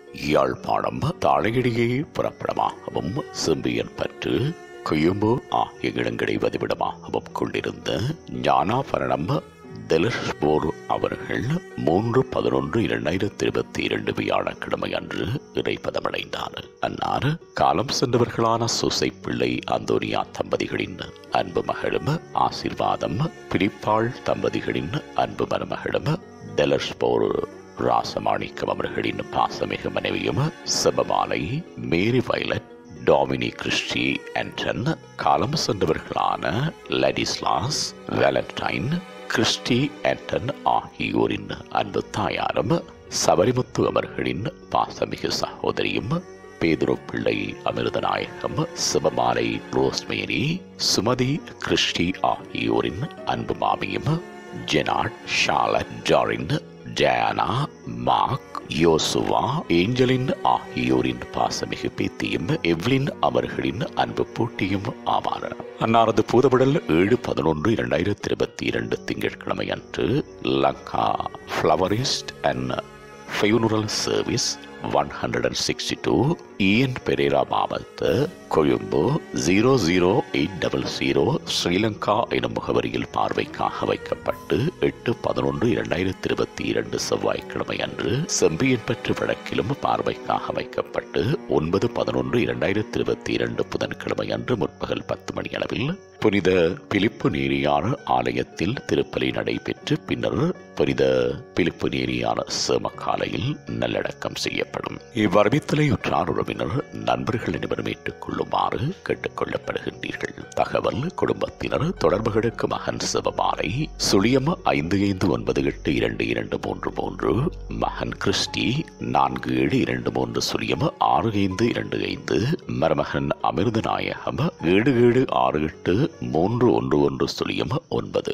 யாழ்ப்பாணம் தாழகிரியை புறப்படமாகவும் செம்பியன் பற்று கொழும்பு ஆகிய இடங்களை வதிவிடமாகவும் கொண்டிருந்த ஞானாபரணம் தெலஸ்போர் அவர்கள் மூன்று பதினொன்று இரண்டாயிரத்தி இருபத்தி இரண்டு வியாழக்கிழமை அன்று இறைப்பதமடைந்தார் அன்னார் காலம் சென்றவர்களான சுசை பிள்ளை அந்தோனியா தம்பதிகளின் அன்பு மகளும் ஆசிர்வாதம் பிரிப்பாள் தம்பதிகளின் அன்பு மருமகளும் தெலஸ்போர் ராசமாணிக்கம் அவர்களின் பாசமிகு மனைவியும் Sebamalai Mary Violet Domini Christy Anton காலம் சென்றவர்களான லடிஸ்லாஸ் வேலண்டைன் கிறிஸ்டி ஆண்டன் ஆகியோரின் அன்பு தாயாரும் சபரிமுத்து அவர்களின் பாசமிகு சகோதரியும் பேதுரு பிள்ளை அமிர்தநாயகம் சிவமாலை ரோஸ்மேரி சுமதி கிறிஸ்டி ஆகியோரின் அன்பு மாமியும் ஜெனாட் ஷாலட் ஜாரின் டயானா மார்க் யோசுவா ஏஞ்சலின் ஆகியோரின் பாசமிகு பேத்தியும் எவ்லின் அவர்களின் அன்பு போட்டியும் ஆவார் அன்னாரது பூதவிடல் ஏழு பதினொன்று இரண்டாயிரத்தி இருபத்தி இரண்டு திங்கட்கிழமை அன்று Lanka florist and funeral service one hundred and sixty two E N Perera மாவட்ட Colombo zero zero eight double zero Sri Lanka எனும் முகவரியில் பார்வைக்காக வைக்கப்பட்டு எட்டு பதினொன்று இரண்டாயிரத்தி இருபத்தி இரண்டு செவ்வாய்க்கிழமை அன்று செம்பியன்பற்று வழக்கிலும் பார்வைக்காக வைக்கப்பட்டு ஒன்பது பதினொன்று இரண்டாயிரத்தி இருபத்தி இரண்டு புதன்கிழமை அன்று முற்பகல் பத்து மணி அளவில் புனித பிலிப்பு நேரியார் ஆலயத்தில் திருப்பலி நடைபெற்று பின்னர் புனித பிலிப்பு நேரியார் சேமக்காலையில் நல்லடக்கம் செய்யப்படும் இவ்வரவித்தலை உற்றார் உறவினர் நண்பர்கள் அனைவரும் ஏற்றுக்கொள்ளுமாறு கேட்டுக் கொள்ளப்படுகின்றீர்கள் தகவல் குடும்பத்தினர் தொடர்புகளுக்கு மகன் சிவபாலை சுழியம் ஐந்து ஐந்து ஒன்பது எட்டு இரண்டு இரண்டு மூன்று மூன்று மகன் கிறிஸ்டி நான்கு ஏழு இரண்டு மூன்று சுழியம் ஆறு ஐந்து இரண்டு ஐந்து மருமகன் அமிர்த நாயகம் ஏழு ஏழு ஆறு எட்டு மூன்று ஒன்று ஒன்று சுழியம் ஒன்பது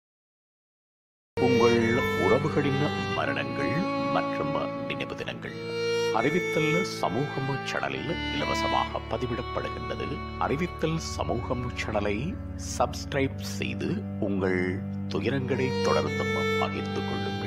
உங்கள் உறவுகளின் மரணங்கள் மற்றும் நினைவு தினங்கள் அறிவித்தல் சமூகம் சேனலில் இலவசமாக பதிவிடப்படுகின்றது அறிவித்தல் சமூகம் சேனலை சப்ஸ்கிரைப் செய்து உங்கள் துயரங்களை தொடர்ந்தும் பகிர்ந்து கொள்ளுங்கள்